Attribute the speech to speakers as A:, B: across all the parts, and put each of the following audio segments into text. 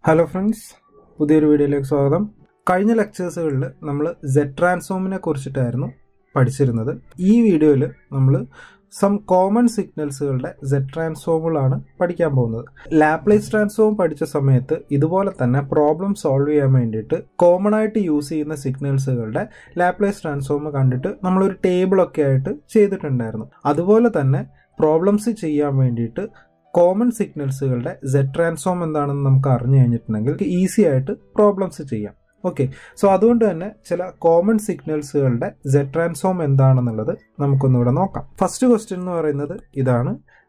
A: hello friends പുതിയൊരു വീഡിയോയിലേക്ക് സ്വാഗതം കഴിഞ്ഞ ലെക്ചേഴ്സുകളിൽ നമ്മൾ സെഡ് ട്രാൻസ്ഫോമിനെ കുറിച്ചിട്ടായിരുന്നു പഠിച്ചിരുന്നത് ഈ വീഡിയോയിൽ നമ്മൾ സം കോമൺ സിഗ്നൽസുകളുടെ സെഡ് ട്രാൻസ്ഫോമുകളാണ് പഠിക്കാൻ പോകുന്നത് ലാപ്ലേസ് ട്രാൻസ്ഫോം പഠിച്ച സമയത്ത് ഇതുപോലെ തന്നെ പ്രോബ്ലം സോൾവ് ചെയ്യാൻ വേണ്ടിയിട്ട് കോമൺ ആയിട്ട് യൂസ് ചെയ്യുന്ന സിഗ്നൽസുകളുടെ ലാപ്ലേസ് ട്രാൻസ്ഫോം കണ്ടിട്ട് നമ്മളൊരു ടേബിളൊക്കെ ആയിട്ട് ചെയ്തിട്ടുണ്ടായിരുന്നു അതുപോലെ തന്നെ പ്രോബ്ലംസ് ചെയ്യാൻ വേണ്ടിയിട്ട് കോമൺ സിഗ്നൽസുകളുടെ സെഡ് ട്രാൻസ്ഫോം എന്താണെന്ന് നമുക്ക് അറിഞ്ഞു കഴിഞ്ഞിട്ടുണ്ടെങ്കിൽ ഈസി ആയിട്ട് പ്രോബ്ലംസ് ചെയ്യാം ഓക്കെ സോ അതുകൊണ്ട് തന്നെ ചില കോമൺ സിഗ്നൽസുകളുടെ സെഡ് ട്രാൻസ്ഫോം എന്താണെന്നുള്ളത് നമുക്കൊന്നുകൂടെ നോക്കാം ഫസ്റ്റ് ക്വസ്റ്റ്യൻ എന്ന് പറയുന്നത് ഇതാണ്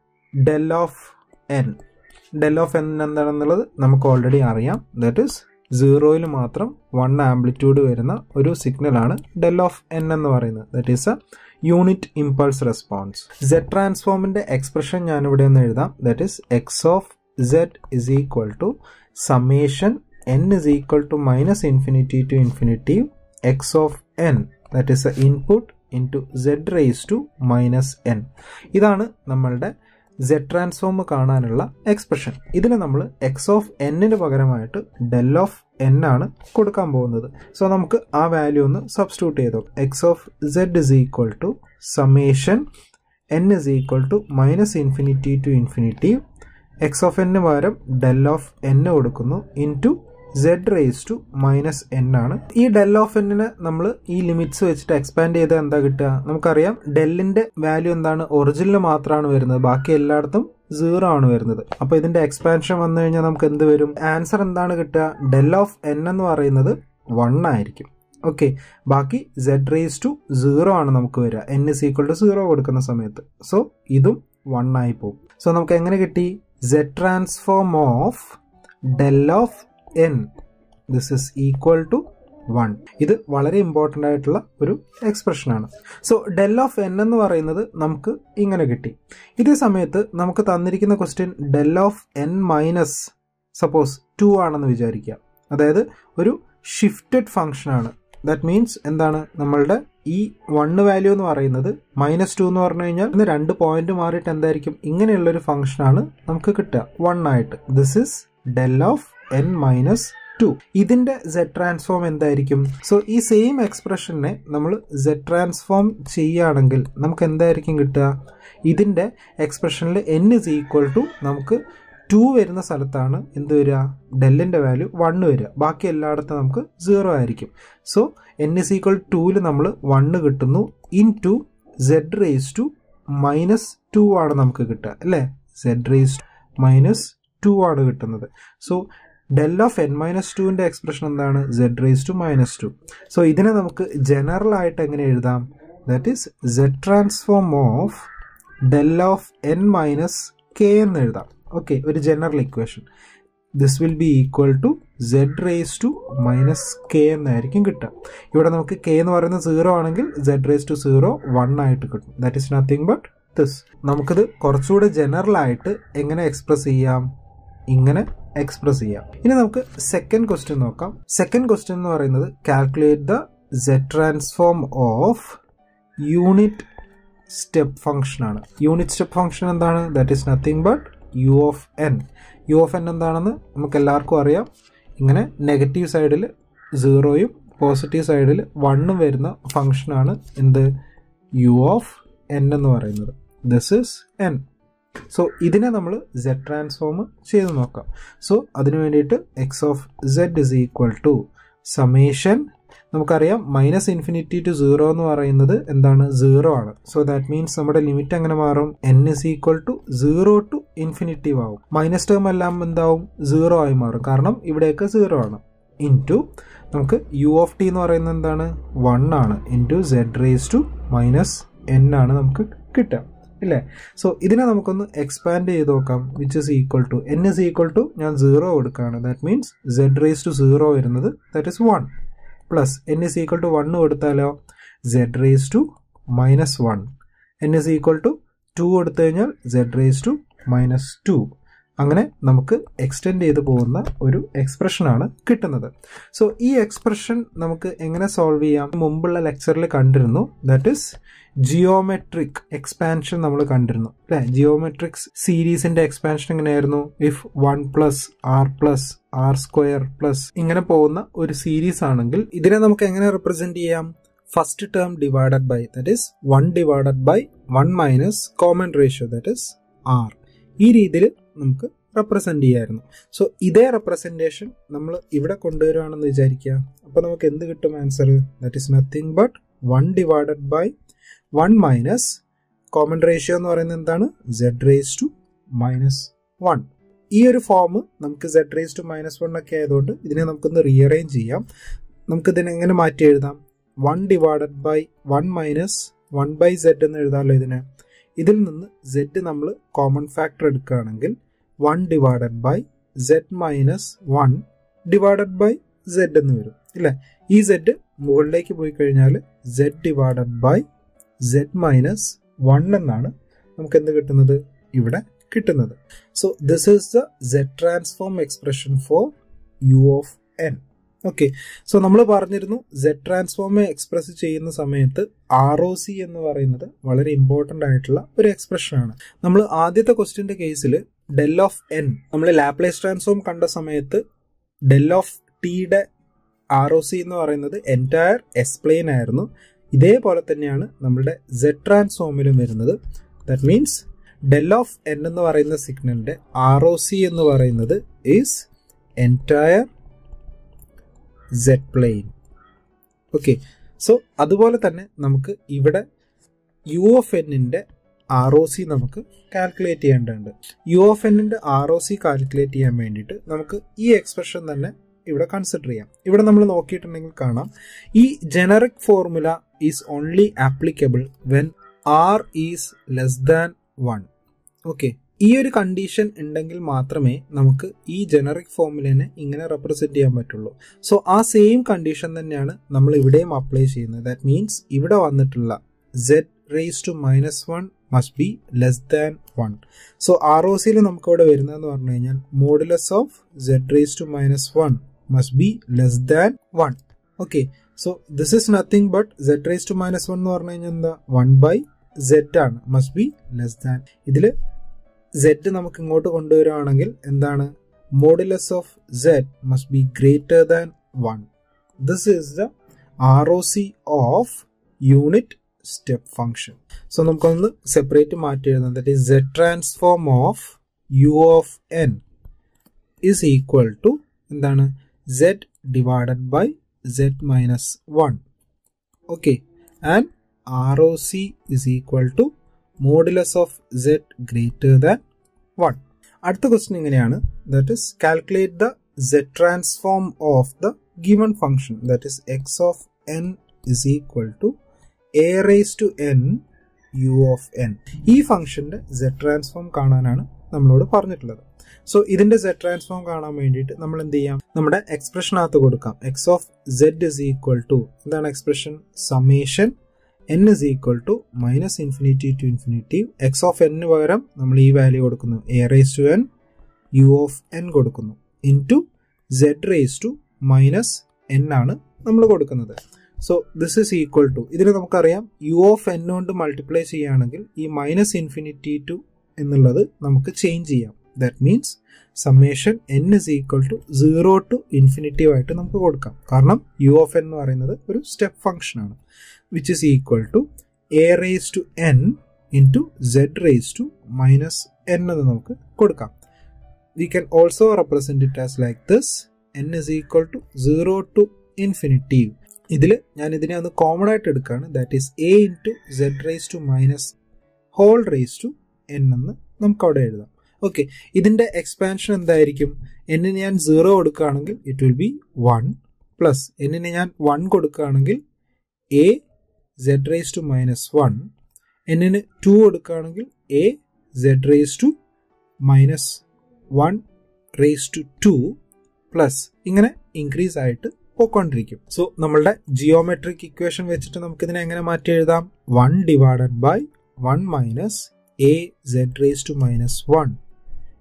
A: del of n del of n എന്താണെന്നുള്ളത് നമുക്ക് ഓൾറെഡി അറിയാം ദാറ്റ് ഇസ് സീറോയിൽ മാത്രം വൺ ആംപ്ലിറ്റ്യൂഡ് വരുന്ന ഒരു സിഗ്നലാണ് ഡെൽ ഓഫ് എൻ എന്ന് പറയുന്നത് that is a unit impulse response Z ട്രാൻസ്ഫോമിന്റെ എക്സ്പ്രഷൻ ഞാൻ ഇവിടെ ഒന്ന് എഴുതാം that is x of Z is equal to summation n is equal to minus infinity to infinity x of n that is a input into Z raise to minus n ഇതാണ് നമ്മളുടെ Z transform കാണാനുള്ള expression ഇതിൽ നമ്മൾ X of എന്നിന് പകരമായിട്ട് del of n ആണ് കൊടുക്കാൻ പോകുന്നത് സോ നമുക്ക് ആ വാല്യൂ ഒന്ന് സബ്സ്റ്റിറ്റ്യൂട്ട് ചെയ്തോ x of Z is equal to summation n is equal to minus infinity to infinity x of എന്നിന് പകരം ഡെൽ ഓഫ് എൻ കൊടുക്കുന്നു into Z raise to minus n ആണ് ഈ ഡെൽ ഓഫ് എന്നിന് നമ്മൾ ഈ ലിമിറ്റ്സ് വെച്ചിട്ട് എക്സ്പാൻഡ് ചെയ്താൽ എന്താ കിട്ടുക നമുക്കറിയാം ഡെല്ലിന്റെ വാല്യൂ എന്താണ് ഒറിജിനൽ മാത്രമാണ് വരുന്നത് ബാക്കി എല്ലായിടത്തും സീറോ ആണ് വരുന്നത് അപ്പൊ ഇതിന്റെ എക്സ്പാൻഷൻ വന്നു കഴിഞ്ഞാൽ നമുക്ക് എന്ത് വരും ആൻസർ എന്താണ് കിട്ടുക ഡെൽ ഓഫ് എൻ എന്ന് പറയുന്നത് വൺ ആയിരിക്കും ഓക്കെ ബാക്കി സെഡ് റേസ് ടു സീറോ ആണ് നമുക്ക് വരിക n is equal to zero കൊടുക്കുന്ന സമയത്ത് സോ ഇതും വൺ ആയി പോകും സോ നമുക്ക് എങ്ങനെ കിട്ടി Z transform of del of n this is equal to one ഇത് വളരെ ഇമ്പോർട്ടൻ്റ് ആയിട്ടുള്ള ഒരു എക്സ്പ്രഷനാണ് സോ ഡെൽ ഓഫ് എൻ എന്ന് പറയുന്നത് നമുക്ക് ഇങ്ങനെ കിട്ടി ഇതേ സമയത്ത് നമുക്ക് തന്നിരിക്കുന്ന question del of n minus suppose two ആണെന്ന് വിചാരിക്കുക അതായത് ഒരു ഷിഫ്റ്റഡ് ഫംഗ്ഷൻ ആണ് ദാറ്റ് മീൻസ് എന്താണ് നമ്മളുടെ ഈ വണ്ണ് വാല്യൂ എന്ന് പറയുന്നത് മൈനസ് ടു എന്ന് പറഞ്ഞു കഴിഞ്ഞാൽ ഇന്ന് രണ്ട് പോയിന്റ് മാറിയിട്ട് എന്തായിരിക്കും ഇങ്ങനെയുള്ളൊരു ഫംഗ്ഷനാണ് നമുക്ക് കിട്ടുക വൺ ആയിട്ട് this is del of n minus two ഇതിന്റെ സെഡ് ട്രാൻസ്ഫോം എന്തായിരിക്കും സോ ഈ സെയിം എക്സ്പ്രഷനെ നമ്മൾ സെഡ് ട്രാൻസ്ഫോം ചെയ്യുകയാണെങ്കിൽ നമുക്ക് എന്തായിരിക്കും കിട്ടുക ഇതിന്റെ എക്സ്പ്രഷനിൽ എൻ ഇസ് ഈക്വൽ ടു നമുക്ക് ടു വരുന്ന സ്ഥലത്താണ് എന്ത് വരിക ഡെല്ലിന്റെ വാല്യൂ വൺ വരിക ബാക്കി എല്ലായിടത്തും നമുക്ക് സീറോ ആയിരിക്കും സോ എൻ ഇസ് ഈക്വൽ ടൂവിൽ നമ്മൾ വണ്ണ് കിട്ടുന്നു into Z raise to minus two ആണ് നമുക്ക് കിട്ടുക അല്ലേ സെഡ് റേസ് മൈനസ് ടു ആണ് കിട്ടുന്നത് so del of n minus ടുവിന്റെ എക്സ്പ്രഷൻ എന്താണ് Z raise to minus two so ഇതിനെ നമുക്ക് ജനറൽ ആയിട്ട് എങ്ങനെ എഴുതാം that is Z transform of del of n minus k എന്ന് എഴുതാം ഓക്കെ ഒരു general equation this will be equal to Z raise to minus k എന്നായിരിക്കും കിട്ടുക ഇവിടെ നമുക്ക് കെ എന്ന് പറയുന്നത് സീറോ ആണെങ്കിൽ Z raise to zero one ആയിട്ട് കിട്ടും that is nothing but this നമുക്കിത് കുറച്ചുകൂടെ ജനറൽ ആയിട്ട് എങ്ങനെ എക്സ്പ്രസ് ചെയ്യാം ഇങ്ങനെ എക്സ്പ്രസ് ചെയ്യാം ഇനി നമുക്ക് സെക്കൻഡ് ക്വസ്റ്റ്യൻ നോക്കാം സെക്കൻഡ് ക്വസ്റ്റ്യൻ എന്ന് പറയുന്നത് calculate the Z transform of unit step function ആണ് യൂണിറ്റ് സ്റ്റെപ്പ് ഫംഗ്ഷൻ എന്താണ് that is nothing but u of n u of n എന്താണെന്ന് നമുക്ക് എല്ലാവർക്കും അറിയാം ഇങ്ങനെ നെഗറ്റീവ് സൈഡിൽ സീറോയും പോസിറ്റീവ് സൈഡിൽ വണ്ണും വരുന്ന ഫംഗ്ഷനാണ് എന്ത് യു ഓഫ് എൻ എന്ന് പറയുന്നത് ദിസ് ഇസ് എൻ സോ ഇതിനെ നമ്മൾ സെഡ് ട്രാൻസ്ഫോം ചെയ്ത് നോക്കാം സോ അതിനു വേണ്ടിയിട്ട് x of Z is equal to summation നമുക്കറിയാം മൈനസ് ഇൻഫിനിറ്റി ടു സീറോ എന്ന് പറയുന്നത് എന്താണ് സീറോ ആണ് സോ ദാറ്റ് മീൻസ് നമ്മുടെ ലിമിറ്റ് എങ്ങനെ മാറും n is equal to zero to infinitive ആവും മൈനസ് ടേം എല്ലാം എന്താവും സീറോ ആയി മാറും കാരണം ഇവിടെയൊക്കെ സീറോ ആണ് ഇൻ ടു നമുക്ക് യു ഓഫ് ടി എന്ന് പറയുന്നത് എന്താണ് വൺ ആണ് into Z raise to minus n ആണ് നമുക്ക് കിട്ടുക ഇല്ലേ സോ ഇതിനെ നമുക്കൊന്ന് എക്സ്പാൻഡ് ചെയ്ത് നോക്കാം which is equal to n is equal to ഞാൻ സീറോ കൊടുക്കുകയാണ് that means Z raise to zero വരുന്നത് that is one plus n is equal to one കൊടുത്താലോ Z raise to minus one n is equal to two കൊടുത്തു കഴിഞ്ഞാൽ Z raise to minus two അങ്ങനെ നമുക്ക് extend ചെയ്ത് പോകുന്ന ഒരു എക്സ്പ്രഷനാണ് കിട്ടുന്നത് സോ ഈ എക്സ്പ്രഷൻ നമുക്ക് എങ്ങനെ സോൾവ് ചെയ്യാം മുമ്പുള്ള ലെക്ചറിൽ കണ്ടിരുന്നു ദാറ്റ് ഇസ് ജിയോമെട്രിക് എക്സ്പാൻഷൻ നമ്മൾ കണ്ടിരുന്നു അല്ലെ ജിയോമെട്രിക് സീരീസിന്റെ എക്സ്പാൻഷൻ എങ്ങനെയായിരുന്നു if one plus r plus r square plus ഇങ്ങനെ പോകുന്ന ഒരു സീരീസ് ആണെങ്കിൽ ഇതിനെ നമുക്ക് എങ്ങനെ റെപ്രസെന്റ് ചെയ്യാം first term divided by that is one divided by one minus common ratio that is r ഈ രീതിയിൽ നമുക്ക് റെപ്രസെന്റ് ചെയ്യായിരുന്നു സോ ഇതേ റെപ്രസെന്റേഷൻ നമ്മൾ ഇവിടെ കൊണ്ടുവരുവാണെന്ന് വിചാരിക്കുക അപ്പൊ നമുക്ക് എന്ത് കിട്ടും answer that is nothing but one divided by one minus common ratio എന്ന് പറയുന്നത് എന്താണ് Z raise to minus one ഈ ഒരു ഫോം നമുക്ക് Z raise to minus one ഒക്കെ ആയതുകൊണ്ട് ഇതിനെ നമുക്കൊന്ന് റീഅറേഞ്ച് ചെയ്യാം നമുക്ക് ഇതിനെ എങ്ങനെ മാറ്റി എഴുതാം one divided by one minus one by Z എന്ന് എഴുതാമല്ലോ ഇതിനെ ഇതിൽ നിന്ന് സെഡ് നമ്മൾ കോമൺ ഫാക്ടർ എടുക്കുകയാണെങ്കിൽ one divided by Z minus one divided by Z എന്ന് വരും ഇല്ലേ ഈ സെഡ് മുകളിലേക്ക് പോയി കഴിഞ്ഞാൽ Z divided by Z minus one എന്നാണ് നമുക്ക് എന്ത് കിട്ടുന്നത് ഇവിടെ കിട്ടുന്നത് so this is the Z transform expression for u of n okay so നമ്മൾ പറഞ്ഞിരുന്നു സെഡ് ട്രാൻസ്ഫോം എക്സ്പ്രസ് ചെയ്യുന്ന സമയത്ത് ആർ ഒ സി എന്ന് പറയുന്നത് വളരെ ഇമ്പോർട്ടൻ്റ് ആയിട്ടുള്ള ഒരു എക്സ്പ്രഷൻ ആണ് നമ്മൾ ആദ്യത്തെ ക്വസ്റ്റിന്റെ കേസിൽ ഡെൽ ഓഫ് എൻ നമ്മൾ ലാപ്ലേസ് ട്രാൻസ്ഫോം കണ്ട സമയത്ത് ഡെൽ ഓഫ് ടിയുടെ ആർ ഒ സി എന്ന് പറയുന്നത് എൻറ്റയർ എക്സ്പ്ലെയിൻ ആയിരുന്നു ഇതേപോലെ തന്നെയാണ് നമ്മുടെ സെഡ് ട്രാൻസ്ഫോമിലും വരുന്നത് that means del of n എന്ന് പറയുന്ന സിഗ്നലിന്റെ ആർ ഒ സി എന്ന് പറയുന്നത് is entire Z plane okay so അതുപോലെ തന്നെ നമുക്ക് ഇവിടെ യു ഓഫ് എന്നിന്റെ ആർ ഒ സി നമുക്ക് കാൽക്കുലേറ്റ് ചെയ്യേണ്ടതുണ്ട് യു ഓഫ് എന്നിന്റെ ആർ ഒ സി കാൽക്കുലേറ്റ് ചെയ്യാൻ വേണ്ടിയിട്ട് നമുക്ക് ഈ എക്സ്പ്രഷൻ തന്നെ ഇവിടെ കൺസിഡർ ചെയ്യാം ഇവിടെ നമ്മൾ നോക്കിയിട്ടുണ്ടെങ്കിൽ കാണാം ഈ generic formula is only applicable when r is less than one okay ഈ ഒരു കണ്ടീഷൻ ഉണ്ടെങ്കിൽ മാത്രമേ നമുക്ക് ഈ ജനറിക് ഫോർമുലേനെ ഇങ്ങനെ റെപ്രസെന്റ് ചെയ്യാൻ പറ്റുള്ളൂ സോ ആ സെയിം കണ്ടീഷൻ തന്നെയാണ് നമ്മൾ ഇവിടെയും അപ്ലൈ ചെയ്യുന്നത് ദാറ്റ് മീൻസ് ഇവിടെ വന്നിട്ടുള്ള Z raise to minus one must be less than one so R O സിയിൽ നമുക്ക് ഇവിടെ വരുന്നതെന്ന് പറഞ്ഞു കഴിഞ്ഞാൽ modulus of Z raise to minus one must be less than one okay so this is nothing but Z raise to minus one എന്ന് പറഞ്ഞു കഴിഞ്ഞാൽ എന്താ വൺ ബൈ സെഡ് ആണ് മസ്റ്റ് ബി ലെസ് ദാൻ ഇതിൽ സെഡ് നമുക്ക് ഇങ്ങോട്ട് കൊണ്ടുവരികയാണെങ്കിൽ എന്താണ് modulus of Z must be greater than one this is the R O C of unit step function so നമുക്കൊന്ന് സെപ്പറേറ്റ് മാറ്റി എഴുതാം that is Z transform of u of n is equal to എന്താണ് Z divided by Z minus one okay and R O C is equal to modulus of Z greater than one അടുത്ത question ഇങ്ങനെയാണ് that is calculate the Z transform of the given function that is x of n is equal to a raise to n u of n ഈ ഫംഗ്ഷന്റെ Z transform കാണാനാണ് നമ്മളോട് പറഞ്ഞിട്ടുള്ളത് so ഇതിന്റെ Z transform കാണാൻ വേണ്ടിയിട്ട് നമ്മൾ എന്ത് ചെയ്യാം നമ്മുടെ എക്സ്പ്രഷനകത്ത് കൊടുക്കാം x of Z is equal to എന്താണ് expression summation n is equal to minus infinity to infinity x of എന്നിന് പകരം നമ്മൾ ഈ വാല്യൂ കൊടുക്കുന്നു a raise to n u of n കൊടുക്കുന്നു into Z raise to minus n ആണ് നമ്മൾ കൊടുക്കുന്നത് so this is equal to ഇതിന് നമുക്കറിയാം യു ഓഫ് എൻ കൊണ്ട് മൾട്ടിപ്ലൈ ചെയ്യുകയാണെങ്കിൽ ഈ മൈനസ് ഇൻഫിനിറ്റി ടു എന്നുള്ളത് നമുക്ക് ചേഞ്ച് ചെയ്യാം that means summation n is equal to zero to infinitive ആയിട്ട് നമുക്ക് കൊടുക്കാം കാരണം യു ഓഫ് എൻ എന്ന് പറയുന്നത് ഒരു സ്റ്റെപ്പ് ഫംഗ്ഷൻ ആണ് which is equal to a raise to n into Z raise to minus n എന്ന് നമുക്ക് കൊടുക്കാം we can also represent it as like this n is equal to zero to infinitive ഇതിൽ ഞാൻ ഇതിനെ ഒന്ന് common ആയിട്ട് എടുക്കുകയാണ് that is a into Z raise to minus whole raise to n എന്ന് നമുക്ക് അവിടെ എഴുതാം ഓക്കെ ഇതിന്റെ എക്സ്പാൻഷൻ എന്തായിരിക്കും എന്നിന് ഞാൻ സീറോ കൊടുക്കുകയാണെങ്കിൽ it will be one plus എന്നിന് ഞാൻ വൺ കൊടുക്കുകയാണെങ്കിൽ a Z raise to minus one എന്നിന് ടു കൊടുക്കുകയാണെങ്കിൽ a Z raise to minus one raise to two plus ഇങ്ങനെ ഇൻക്രീസ് ആയിട്ട് പോയിക്കൊണ്ടിരിക്കും സോ നമ്മളുടെ ജിയോമെട്രിക് ഇക്വേഷൻ വെച്ചിട്ട് നമുക്ക് ഇതിനെ എങ്ങനെ മാറ്റി എഴുതാം one divided by one minus a Z raise to minus one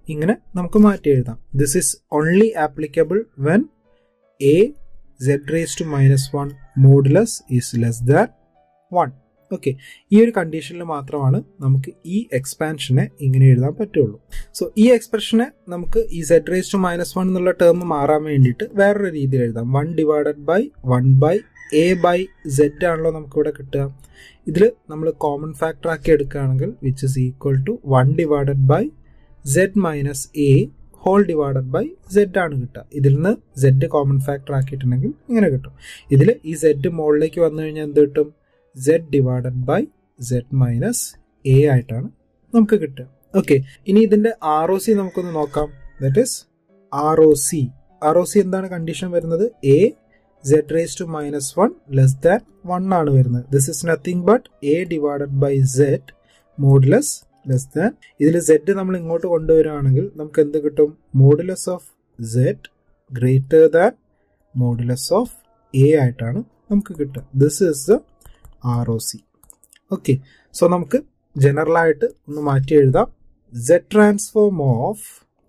A: ഇങ്ങനെ നമുക്ക് മാറ്റി എഴുതാം this is only applicable when a Z raise to minus one modulus is less than one okay ഈ ഒരു കണ്ടീഷനിൽ മാത്രമാണ് നമുക്ക് ഈ എക്സ്പാൻഷനെ ഇങ്ങനെ എഴുതാൻ പറ്റുള്ളൂ സോ ഈ എക്സ്പ്രഷനെ നമുക്ക് ഈ Z raise to minus one എന്നുള്ള ടേം മാറാൻ വേണ്ടിയിട്ട് വേറൊരു രീതിയിൽ എഴുതാം one divided by one by a by Z ആണല്ലോ നമുക്കിവിടെ കിട്ടുക ഇതിൽ നമ്മൾ കോമൺ ഫാക്ടർ ആക്കി എടുക്കുകയാണെങ്കിൽ which is equal to one divided by Z minus a whole divided by Z ആണ് കിട്ടുക ഇതിൽ നിന്ന് സെഡ് കോമൺ ഫാക്ടർ ആക്കിയിട്ടുണ്ടെങ്കിൽ ഇങ്ങനെ കിട്ടും ഇതിൽ ഈ സെഡ് മുകളിലേക്ക് വന്നു കഴിഞ്ഞാൽ എന്ത് കിട്ടും Z divided by Z minus a ആയിട്ടാണ് നമുക്ക് കിട്ടുക ഓക്കെ ഇനി ഇതിന്റെ ആർ ഒ സി നമുക്കൊന്ന് നോക്കാം that is R O C R O C എന്താണ് കണ്ടീഷൻ വരുന്നത് a Z raise to minus one less than one ആണ് വരുന്നത് this is nothing but a divided by Z modulus less than ഇതിൽ Z നമ്മൾ ഇങ്ങോട്ട് കൊണ്ടുവരികയാണെങ്കിൽ നമുക്ക് എന്ത് കിട്ടും modulus of Z greater than modulus of a ആയിട്ടാണ് നമുക്ക് കിട്ടുക this is the R O C okay so നമുക്ക് ജനറൽ ആയിട്ട് ഒന്ന് മാറ്റി എഴുതാം Z transform of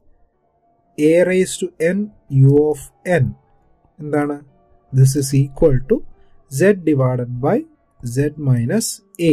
A: a raise to n u of n എന്താണ് this is equal to z divided by Z minus a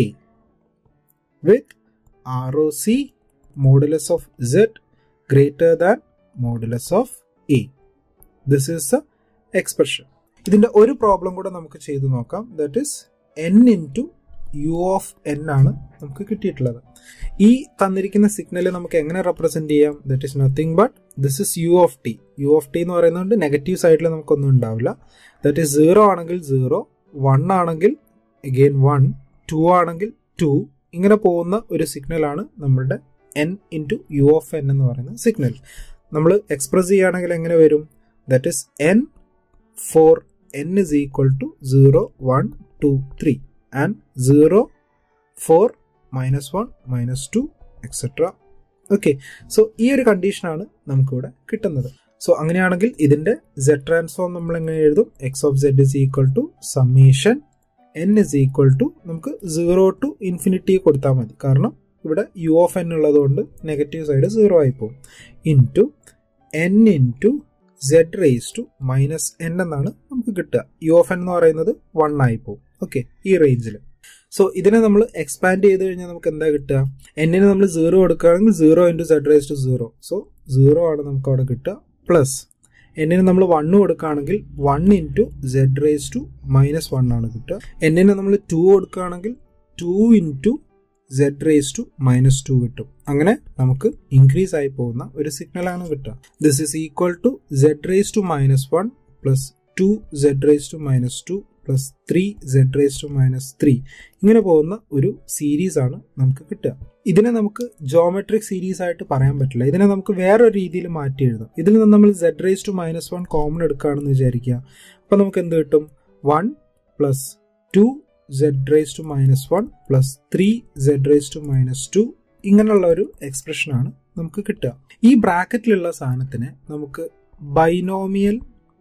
A: with R O C modulus of Z greater than modulus of a this is the expression ഇതിന്റെ ഒരു problem കൂടെ നമുക്ക് ചെയ്തു നോക്കാം that is n into u of n ആണ് നമുക്ക് കിട്ടിയിട്ടുള്ളത് ഈ തന്നിരിക്കുന്ന സിഗ്നൽ നമുക്ക് എങ്ങനെ റെപ്രസെന്റ് ചെയ്യാം that is nothing but this is u of t u of t എന്ന് പറയുന്നത് നെഗറ്റീവ് സൈഡിൽ നമുക്കൊന്നും ഉണ്ടാവില്ല ദറ്റ് ഇസ് സീറോ ആണെങ്കിൽ സീറോ വൺ ആണെങ്കിൽ അഗെയിൻ വൺ ടു ആണെങ്കിൽ ടു ഇങ്ങനെ പോകുന്ന ഒരു സിഗ്നലാണ് നമ്മളുടെ n into u of n എന്ന് പറയുന്ന സിഗ്നൽ നമ്മൾ എക്സ്പ്രസ് ചെയ്യുകയാണെങ്കിൽ എങ്ങനെ വരും that is n for n is equal to zero one two three and zero for minus one minus two etcetera okay so ഈ ഒരു കണ്ടീഷനാണ് നമുക്കിവിടെ കിട്ടുന്നത് സോ അങ്ങനെയാണെങ്കിൽ ഇതിന്റെ സെഡ് ട്രാൻസ്ഫോം നമ്മൾ എങ്ങനെ എഴുതും x of Z is equal to summation n is equal to നമുക്ക് സീറോ ടു ഇൻഫിനിറ്റി കൊടുത്താൽ മതി കാരണം ഇവിടെ യു ഓഫ് എൻ ഉള്ളതുകൊണ്ട് നെഗറ്റീവ് സൈഡ് സീറോ ആയി പോകും into n into Z raise to minus n എന്നാണ് നമുക്ക് കിട്ടുക യു ഓഫ് എൻ എന്ന് പറയുന്നത് വൺ ആയി പോകും ഓക്കെ ഈ റേഞ്ചിൽ സോ ഇതിനെ നമ്മൾ എക്സ്പാൻഡ് ചെയ്ത് കഴിഞ്ഞാൽ നമുക്ക് എന്താ കിട്ടുക എന്നിന് നമ്മൾ സീറോ കൊടുക്കുകയാണെങ്കിൽ zero into z raise to zero so zero ആണ് നമുക്ക് അവിടെ കിട്ടുക പ്ലസ് എന്നിന് നമ്മൾ വണ്ണ് കൊടുക്കുകയാണെങ്കിൽ one into z raise to minus one ആണ് കിട്ടുക എന്നിന് നമ്മൾ ടു കൊടുക്കുകയാണെങ്കിൽ two into z raise to minus two കിട്ടും അങ്ങനെ നമുക്ക് ഇൻക്രീസ് ആയി പോകുന്ന ഒരു സിഗ്നലാണ് കിട്ടുക this is equal to Z raise to minus one plus two Z raise to minus two plus three z raise to minus three ഇങ്ങനെ പോകുന്ന ഒരു സീരീസ് ആണ് നമുക്ക് കിട്ടുക ഇതിനെ നമുക്ക് ജോമെട്രിക് സീരീസ് ആയിട്ട് പറയാൻ പറ്റില്ല ഇതിനെ നമുക്ക് വേറൊരു രീതിയിൽ മാറ്റി എഴുതാം ഇതിൽ നിന്ന് നമ്മൾ z raise to minus one common എടുക്കുകയാണെന്ന് വിചാരിക്കുക അപ്പോൾ നമുക്ക് എന്ത് കിട്ടും one plus two Z raise to minus one plus three z raise to minus two ഇങ്ങനെയുള്ള ഒരു എക്സ്പ്രഷനാണ് നമുക്ക് കിട്ടുക ഈ ബ്രാക്കറ്റിലുള്ള സാധനത്തിനെ നമുക്ക് ബൈനോമിയൽ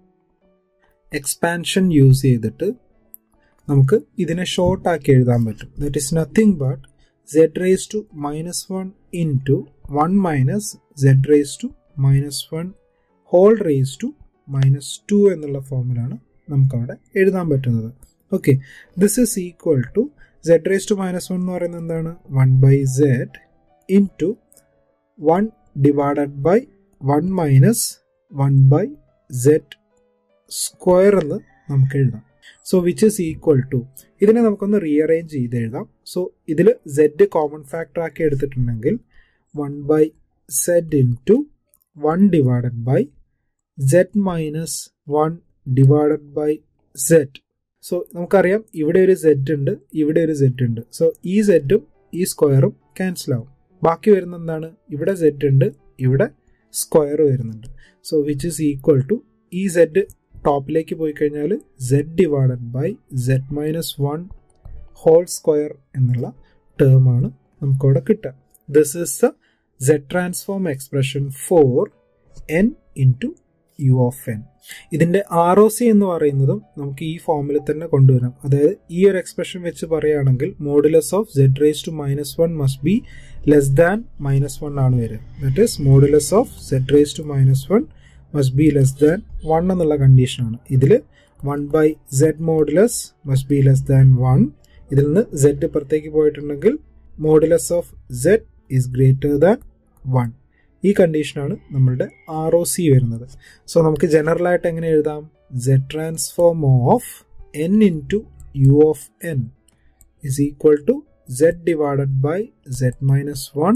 A: എക്സ്പാൻഷൻ യൂസ് ചെയ്തിട്ട് നമുക്ക് ഇതിനെ ഷോർട്ട് ആക്കി എഴുതാൻ പറ്റും that is nothing but Z raise to minus one into one minus z raise to minus one whole raise to minus two എന്നുള്ള ഫോമിലാണ് നമുക്കവിടെ എഴുതാൻ പറ്റുന്നത് okay this is equal to Z raise to minus one എന്ന് പറയുന്നത് എന്താണ് one by z into one divided by one minus one by z square എന്ന് നമുക്ക് എഴുതാം so which is equal to ഇതിനെ നമുക്കൊന്ന് റീഅറേഞ്ച് ചെയ്ത് എഴുതാം സോ ഇതിൽ സെഡ് കോമൺ ഫാക്ടർ ആക്കി എടുത്തിട്ടുണ്ടെങ്കിൽ one by z into one divided by Z minus one divided by z so നമുക്കറിയാം ഇവിടെ ഒരു സെഡ് ഉണ്ട് ഇവിടെ ഒരു സെഡ് ഉണ്ട് സോ ഈ സെഡും ഈ സ്ക്വയറും ക്യാൻസൽ ആവും ബാക്കി വരുന്ന എന്താണ് ഇവിടെ സെഡ് ഉണ്ട് ഇവിടെ സ്ക്വയർ വരുന്നുണ്ട് so which is equal to ഈ സെഡ് ടോപ്പിലേക്ക് പോയി കഴിഞ്ഞാൽ Z divided by Z minus one whole square എന്നുള്ള ടേം ആണ് നമുക്കവിടെ കിട്ടുക this is the Z transform expression for n into u of n ഇതിന്റെ ആർ ഒ സി എന്ന് പറയുന്നതും നമുക്ക് ഈ ഫോമിൽ തന്നെ കൊണ്ടുവരാം അതായത് ഈ ഒരു എക്സ്പ്രഷൻ വെച്ച് പറയുകയാണെങ്കിൽ modulus of Z raise to minus one must be less than minus one ആണ് വരിക that is modulus of Z raise to minus one must be less than one എന്നുള്ള കണ്ടീഷനാണ് ഇതിൽ one by Z modulus must be less than one ഇതിൽ നിന്ന് z പുറത്തേക്ക് പോയിട്ടുണ്ടെങ്കിൽ modulus of z is greater than one ഈ കണ്ടീഷനാണ് നമ്മളുടെ ആർ ഒ സി വരുന്നത് സോ നമുക്ക് ജനറൽ ആയിട്ട് എങ്ങനെ എഴുതാം Z transform of n into u of n is equal to z divided by Z minus one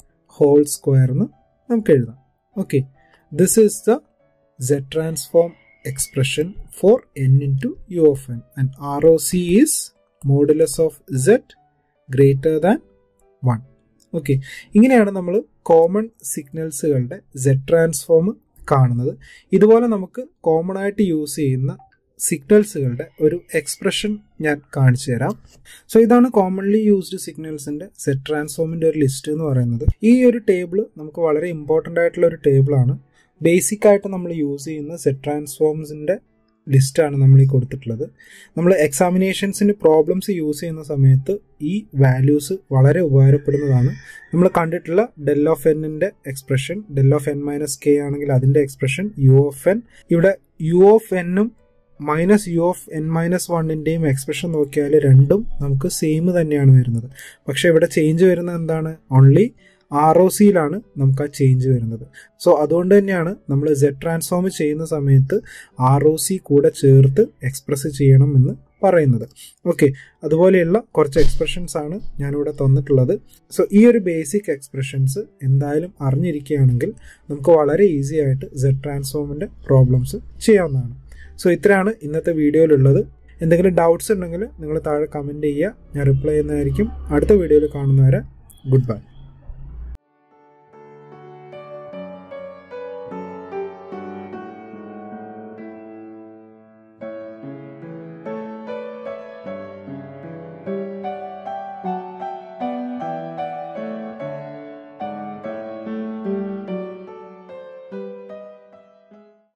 A: whole square എന്ന് നമുക്ക് എഴുതാം okay this is the Z transform expression for n into u of n and R O C is modulus of Z greater than one okay ഇങ്ങനെയാണ് നമ്മൾ common സിഗ്നൽസുകളുടെ Z transform കാണുന്നത് ഇതുപോലെ നമുക്ക് common ആയിട്ട് യൂസ് ചെയ്യുന്ന സിഗ്നൽസുകളുടെ ഒരു expression ഞാൻ കാണിച്ചു തരാം സോ ഇതാണ് കോമൺലി യൂസ്ഡ് സിഗ്നൽസിന്റെ സെറ്റ് ട്രാൻസ്ഫോമിന്റെ ഒരു ലിസ്റ്റ് എന്ന് പറയുന്നത് ഈ ഒരു ടേബിൾ നമുക്ക് വളരെ ഇമ്പോർട്ടൻ്റ് ആയിട്ടുള്ള ഒരു ടേബിളാണ് ബേസിക് ആയിട്ട് നമ്മൾ യൂസ് ചെയ്യുന്ന സെറ്റ് ട്രാൻസ്ഫോംസിന്റെ ലിസ്റ്റാണ് നമ്മൾ ഈ കൊടുത്തിട്ടുള്ളത് നമ്മൾ എക്സാമിനേഷൻസിന് പ്രോബ്ലംസ് യൂസ് ചെയ്യുന്ന സമയത്ത് ഈ വാല്യൂസ് വളരെ ഉപകാരപ്പെടുന്നതാണ് നമ്മൾ കണ്ടിട്ടുള്ള ഡെൽ ഓഫ് എന്നിന്റെ expression del of n minus k ആണെങ്കിൽ അതിന്റെ എക്സ്പ്രഷൻ യു ഓഫ് എൻ ഇവിടെ യു ഓഫ് എന്നും minus u of n minus വണ്ണിന്റെയും എക്സ്പ്രഷൻ നോക്കിയാൽ രണ്ടും നമുക്ക് സെയിം തന്നെയാണ് വരുന്നത് പക്ഷെ ഇവിടെ ചേഞ്ച് വരുന്നത് എന്താണ് ഓൺലി ആർ ഒ സിയിലാണ് നമുക്ക് ആ ചേഞ്ച് വരുന്നത് സോ അതുകൊണ്ട് തന്നെയാണ് നമ്മൾ സെഡ് ട്രാൻസ്ഫോം ചെയ്യുന്ന സമയത്ത് ആർ ഒ സി കൂടെ ചേർത്ത് എക്സ്പ്രസ് ചെയ്യണം എന്ന് പറയുന്നത് ഓക്കെ അതുപോലെയുള്ള കുറച്ച് എക്സ്പ്രഷൻസ് ആണ് ഞാനിവിടെ തന്നിട്ടുള്ളത് സോ ഈ ഒരു ബേസിക് എക്സ്പ്രഷൻസ് എന്തായാലും അറിഞ്ഞിരിക്കുകയാണെങ്കിൽ നമുക്ക് വളരെ ഈസി ആയിട്ട് സെഡ് ട്രാൻസ്ഫോമിന്റെ പ്രോബ്ലംസ് ചെയ്യാവുന്നതാണ് സോ ഇത്രയാണ് ഇന്നത്തെ വീഡിയോയിലുള്ളത് എന്തെങ്കിലും ഡൗട്ട്സ് ഉണ്ടെങ്കിൽ നിങ്ങൾ താഴെ കമൻറ്റ് ചെയ്യുക ഞാൻ റിപ്ലൈ ചെയ്യുന്നതായിരിക്കും അടുത്ത വീഡിയോയിൽ കാണുന്നവരെ ഗുഡ് ബൈ